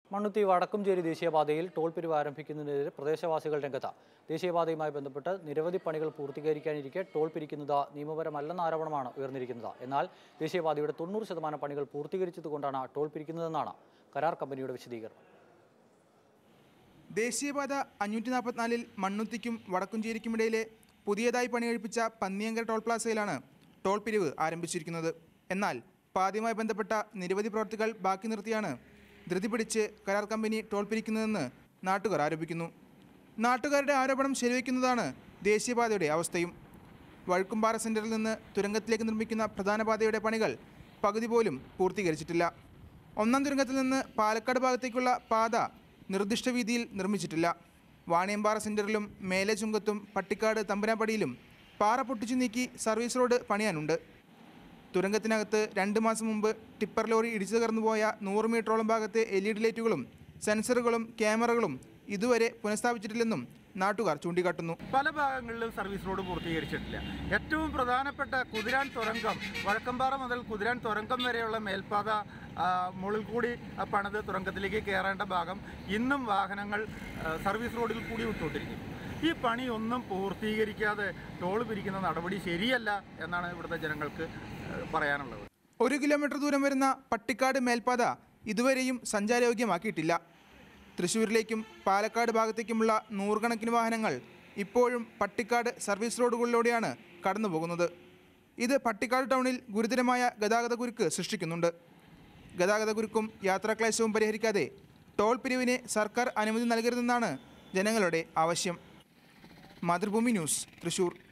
മണ്ണുത്തി വടക്കുംചേരി ദേശീയപാതയിൽ ടോൾ പിരിവ് ആരംഭിക്കുന്നതിനെതിരെ പ്രദേശവാസികൾ രംഗത്ത് ദേശീയപാതയുമായി ബന്ധപ്പെട്ട് നിരവധി പണികൾ പൂർത്തീകരിക്കാനിരിക്കെ ടോൾ പിരിക്കുന്നത് നിയമപരമല്ലെന്ന ആരോപണമാണ് ഉയർന്നിരിക്കുന്നത് എന്നാൽ ദേശീയപാതയുടെ തൊണ്ണൂറ് ശതമാനം പണികൾ പൂർത്തീകരിച്ചതുകൊണ്ടാണ് ടോൾ പിരിക്കുന്നതെന്നാണ് കരാർ കമ്പനിയുടെ വിശദീകരണം ദേശീയപാത അഞ്ഞൂറ്റി നാൽപ്പത്തിനാലിൽ മണ്ണുത്തിക്കും വടക്കുംചേരിക്കുമിടയിലെ പുതിയതായി പണികഴിപ്പിച്ച പന്നിയങ്കര ടോൾ പ്ലാസയിലാണ് ടോൾ പിരിവ് ആരംഭിച്ചിരിക്കുന്നത് എന്നാൽ പാതയുമായി ബന്ധപ്പെട്ട നിരവധി പ്രവർത്തികൾ ബാക്കി നിർത്തിയാണ് ധൃതി പിടിച്ച് കരാർ കമ്പനി ടോൾ പിരിക്കുന്നതെന്ന് നാട്ടുകാർ ആരോപിക്കുന്നു നാട്ടുകാരുടെ ആരോപണം ശരിവയ്ക്കുന്നതാണ് ദേശീയപാതയുടെ അവസ്ഥയും വഴുക്കുംപാറ സെന്ററിൽ നിന്ന് തുരങ്കത്തിലേക്ക് നിർമ്മിക്കുന്ന പ്രധാന പാതയുടെ പണികൾ പകുതി പോലും പൂർത്തീകരിച്ചിട്ടില്ല ഒന്നാം തുരങ്കത്തിൽ നിന്ന് പാലക്കാട് ഭാഗത്തേക്കുള്ള പാത നിർദ്ദിഷ്ട വീതിയിൽ നിർമ്മിച്ചിട്ടില്ല വാണിയമ്പാറ സെന്ററിലും മേലെ ചുങ്കത്തും പട്ടിക്കാട് തമ്പനാപ്പടിയിലും പാറ പൊട്ടിച്ചു നീക്കി സർവീസ് റോഡ് പണിയാനുണ്ട് തുരങ്കത്തിനകത്ത് രണ്ട് മാസം മുമ്പ് ടിപ്പർ ലോറി ഇടിച്ചു തകർന്നുപോയ നൂറ് മീറ്ററോളം ഭാഗത്തെ എൽ ഇ ഡി ലൈറ്റുകളും സെൻസറുകളും ക്യാമറകളും ഇതുവരെ പുനഃസ്ഥാപിച്ചിട്ടില്ലെന്നും നാട്ടുകാർ ചൂണ്ടിക്കാട്ടുന്നു പല ഭാഗങ്ങളിലും സർവീസ് റോഡ് പൂർത്തീകരിച്ചിട്ടില്ല ഏറ്റവും പ്രധാനപ്പെട്ട കുതിരാൻ തുരങ്കം വഴക്കമ്പാറ മുതൽ കുതിരാൻ തുരങ്കം വരെയുള്ള മേൽപ്പാത ആ, മുകളിൽ കൂടി ആ, പണിത് തുരങ്കത്തിലേക്ക് കയറേണ്ട ഭാഗം ഇന്നും വാഹനങ്ങൾ ആ, സർവീസ് റോഡിൽ കൂടി വിട്ടുകൊണ്ടിരിക്കും ഈ പണി ഒന്നും പൂർത്തീകരിക്കാതെ ടോൾ പിരിക്കുന്ന നടപടി ശരിയല്ല എന്നാണ് ഇവിടുത്തെ ജനങ്ങൾക്ക് ആ, പറയാനുള്ളത് ഒരു കിലോമീറ്റർ ദൂരം വരുന്ന പട്ടിക്കാട് മേൽപ്പാത ഇതുവരെയും സഞ്ചാരയോഗ്യമാക്കിയിട്ടില്ല തൃശ്ശൂരിലേക്കും പാലക്കാട് ഭാഗത്തേക്കുമുള്ള നൂറുകണക്കിന് വാഹനങ്ങൾ ഇപ്പോഴും പട്ടിക്കാട് സർവീസ് റോഡുകളിലൂടെയാണ് കടന്നു പോകുന്നത് ഇത് പട്ടിക്കാട് ടൗണിൽ ഗുരുതരമായ ഗതാഗത കുരുക്ക് സൃഷ്ടിക്കുന്നുണ്ട് ഗതാഗത കുരുക്കും യാത്രാക്ലേശവും പരിഹരിക്കാതെ ടോൾ പിരിവിന് സർക്കാർ അനുമതി നൽകരുതെന്നാണ് ജനങ്ങളുടെ ആവശ്യം മാതൃഭൂമി ന്യൂസ് തൃശ്ശൂർ